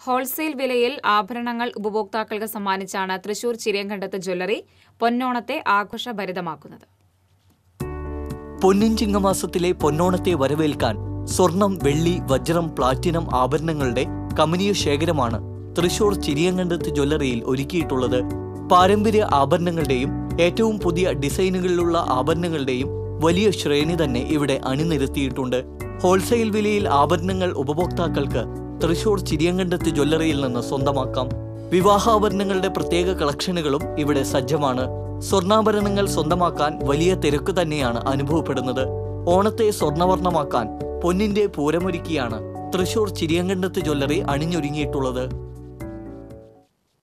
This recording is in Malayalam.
ഹോൾസെയിൽ വിലയിൽ ആഭരണങ്ങൾ ഉപഭോക്താക്കൾക്ക് സമ്മാനിച്ചാണ് തൃശൂർ ചിരിയങ്കണ്ടത്ത് ജ്വല്ലറി പൊന്നോണത്തെ ആഘോഷഭരിതമാക്കുന്നത് പൊന്നിൻ ചിങ്ങമാസത്തിലെ പൊന്നോണത്തെ വരവേൽക്കാൻ സ്വർണം വെള്ളി വജ്രം പ്ലാറ്റിനം ആഭരണങ്ങളുടെ കമനീയ ശേഖരമാണ് തൃശൂർ ചിരിയങ്കണ്ടത്ത് ജ്വല്ലറിയിൽ ഒരുക്കിയിട്ടുള്ളത് പാരമ്പര്യ ആഭരണങ്ങളുടെയും ഏറ്റവും പുതിയ ഡിസൈനുകളിലുള്ള ആഭരണങ്ങളുടെയും വലിയ ശ്രേണി തന്നെ ഇവിടെ അണിനിരത്തിയിട്ടുണ്ട് ഹോൾസെയിൽ വിലയിൽ ആഭരണങ്ങൾ ഉപഭോക്താക്കൾക്ക് തൃശൂർ ചിരിയങ്കണ്ടത്ത് ജ്വല്ലറിയിൽ നിന്ന് സ്വന്തമാക്കാം വിവാഹാഭരണങ്ങളുടെ പ്രത്യേക കളക്ഷനുകളും ഇവിടെ സജ്ജമാണ് സ്വർണ്ണാഭരണങ്ങൾ സ്വന്തമാക്കാൻ വലിയ തിരക്ക് തന്നെയാണ് അനുഭവപ്പെടുന്നത് ഓണത്തെ സ്വർണ്ണവർണ്ണമാക്കാൻ പൊന്നിന്റെ പൂരമൊരുക്കിയാണ് തൃശൂർ ചിരിയങ്കണ്ടത്ത് ജ്വല്ലറി അണിഞ്ഞൊരുങ്ങിയിട്ടുള്ളത്